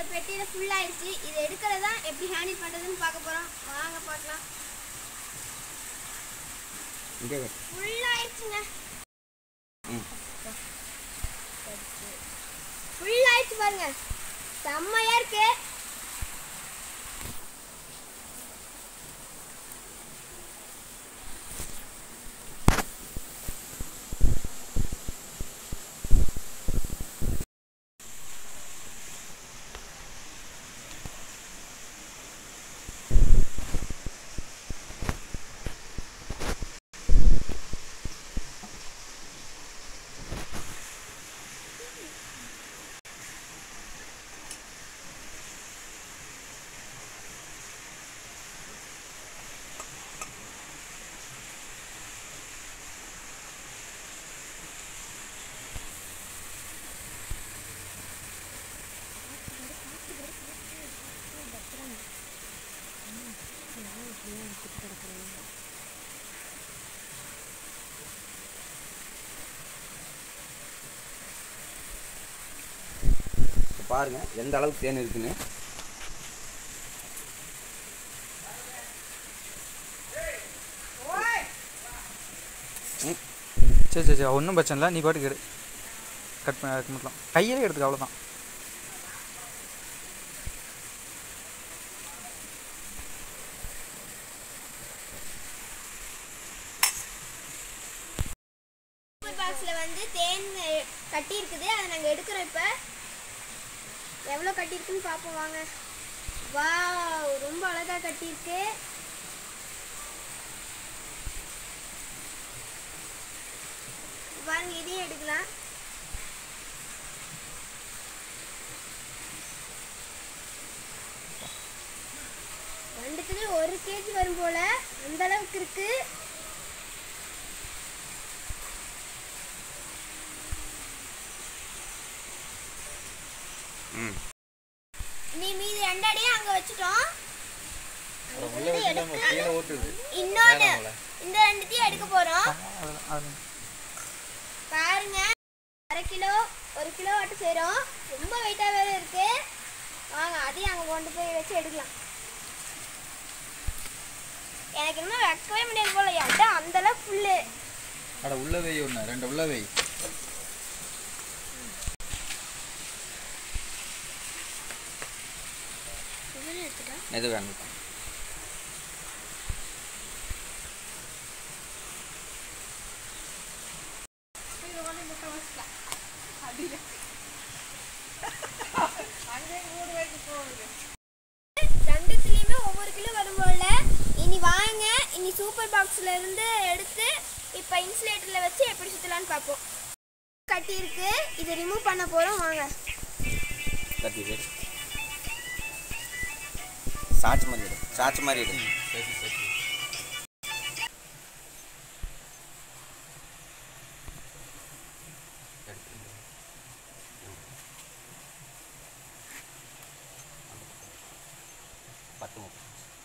பெட்டியில் ஃபுல் ஆயிடுச்சு இது எடுக்கிறதா எப்படி ஹேண்டில் பண்ணுறதுன்னு பார்க்க போகிறோம் வாங்க பார்க்கலாம் இங்கே ஃபுல் ஆயிடுச்சுங்க ம் ஃபுல் ஆயிடுச்சு பாருங்க செம்மையா இருக்கு இப்போ பாருங்க எந்த அளவுக்கு தேன் இருக்குன்னு ம் சரி சரி சரி ஒன்றும் பிரச்சனை இல்லை நீ பாட்டுக்கு எடு கட் பண்ண கட் பண்ணலாம் கையிலே எடுத்துக்க அவ்வளோதான் சூப்பர் பாக்ஸில் வந்து தேன் அஹ், கட்டி இருக்குது அதை நாங்கள் எடுக்கிறோம் இப்போ எவ்வளோ கட்டியிருக்குன்னு பார்ப்போம் வாங்க வாவ் ரொம்ப அழகாக கட்டியிருக்கு பாருங்க இதையும் எடுக்கலாம் ரெண்டுத்துலேயும் ஒரு கேஜி வரும் போல அந்த அளவுக்கு இருக்கு ம் நீ மீதி ரெண்டாடியும் அங்க வச்சுட்டோம் உள்ள வச்சு நம்ம கீழே ஓட்டுது இன்னொன்னு வேணாம்ல. இந்த ரெண்டுத்தையும் எடுக்க போறோம் அதில் அதில் பாருங்க அரை கிலோ ஒரு கிலோ ஆட்டு செய்கிறோம் ரொம்ப வெயிட்டா வேற இருக்கு வாங்க அதையும் அங்க கொண்டு போய் வச்சு எடுக்கலாம் எனக்கு இன்னும் வைக்கவே முடியாது போல என்கிட்ட அந்த அளவுக்கு ஃபுல்லு அட உள்ள வை ஒன்று ரெண்டு உள்ள வை எடுத்துட்டா எது வேணும் ரெண்டுத்துலேயுமே ஒவ்வொரு கிலோ வரும் போல இனி வாங்க இனி சூப்பர் பாக்ஸ்ல இருந்து எடுத்து இப்போ இன்சுலேட்டரில் வச்சு எப்படி சுற்றலான்னு பார்ப்போம் கட்டி இருக்கு இதை ரிமூவ் பண்ண போகிறோம் வாங்க கத்தி சரி சாட்சி மாதிரி எடு சாட்சி மாதிரி எடு சரி சரி பத்து முப்பது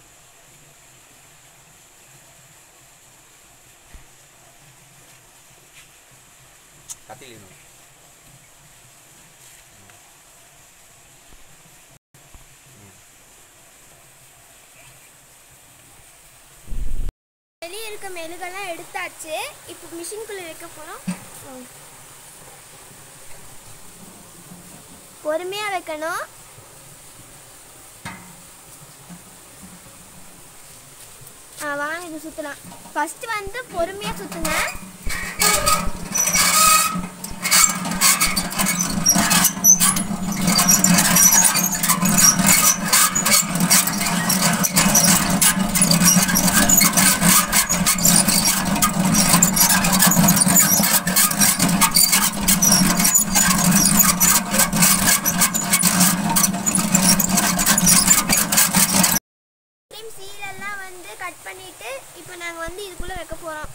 கத்தியில் இன்னும் வெளியே இருக்க மெழுகெல்லாம் எடுத்தாச்சு இப்போ மிஷின்குள்ளே வைக்க போகிறோம் பொறுமையாக வைக்கணும் ஆ வாங்க இது சுற்றலாம் ஃபஸ்ட்டு வந்து பொறுமையாக சுற்றுங்க டைம் சீலெல்லாம் வந்து கட் பண்ணிட்டு இப்போ நாங்கள் வந்து இதுக்குள்ளே வைக்க போகிறோம்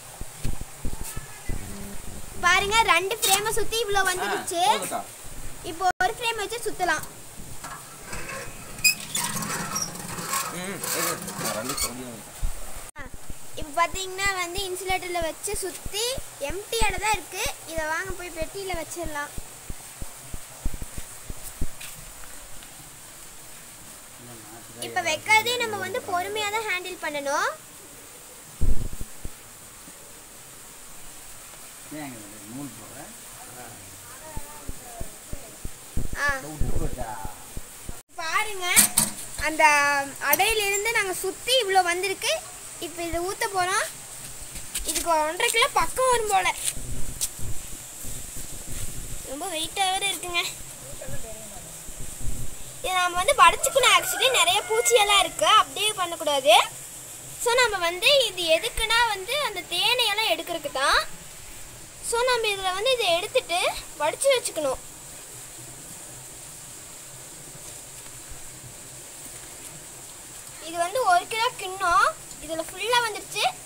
பாருங்க ரெண்டு ஃப்ரேமை சுற்றி இவ்வளோ வந்துடுச்சு போதுக்கா இப்போ ஒரு ஃப்ரேம் வச்சு சுற்றலாம் ம் இரு. நான் ரெண்டு சொல்லியும் இப்போ பார்த்தீங்கன்னா வந்து இன்சுலேட்டரில் வச்சு சுற்றி எம்டியோட தான் இருக்குது இதை வாங்க போய் பெட்டியில் வச்சிடலாம் வைக்கிறதே நம்ம வந்து பொறுமையாக தான் ஹேண்டில் பண்ணணும் நூல் போடுறேன் ஆ விட்டு போச்சா பாருங்க அந்த அடையிலிருந்து நாங்கள் சுற்றி இவ்வளோ வந்திருக்கு இப்போ இதை ஊற்ற போகிறோம் இதுக்கு ஒரு ஒன்றரை கிலோ பக்கம் வரும் போல ரொம்ப வெயிட்டாக வேறு இருக்குங்க இதை நம்ம வந்து வடிச்சுக்கணும் ஆக்சுவலி நிறைய பூச்சியெல்லாம் இருக்குது அப்படியே பண்ணக்கூடாது ஸோ நம்ம வந்து இது எதுக்குன்னா வந்து அந்த தேனையெல்லாம் எடுக்கிறதுக்கு தான் ஸோ நம்ம இதில் வந்து இதை எடுத்துட்டு வடித்து வச்சுக்கணும் இது வந்து ஒரு கிலோ கிண்ணம் இதில் ஃபுல்லாக வந்துருச்சு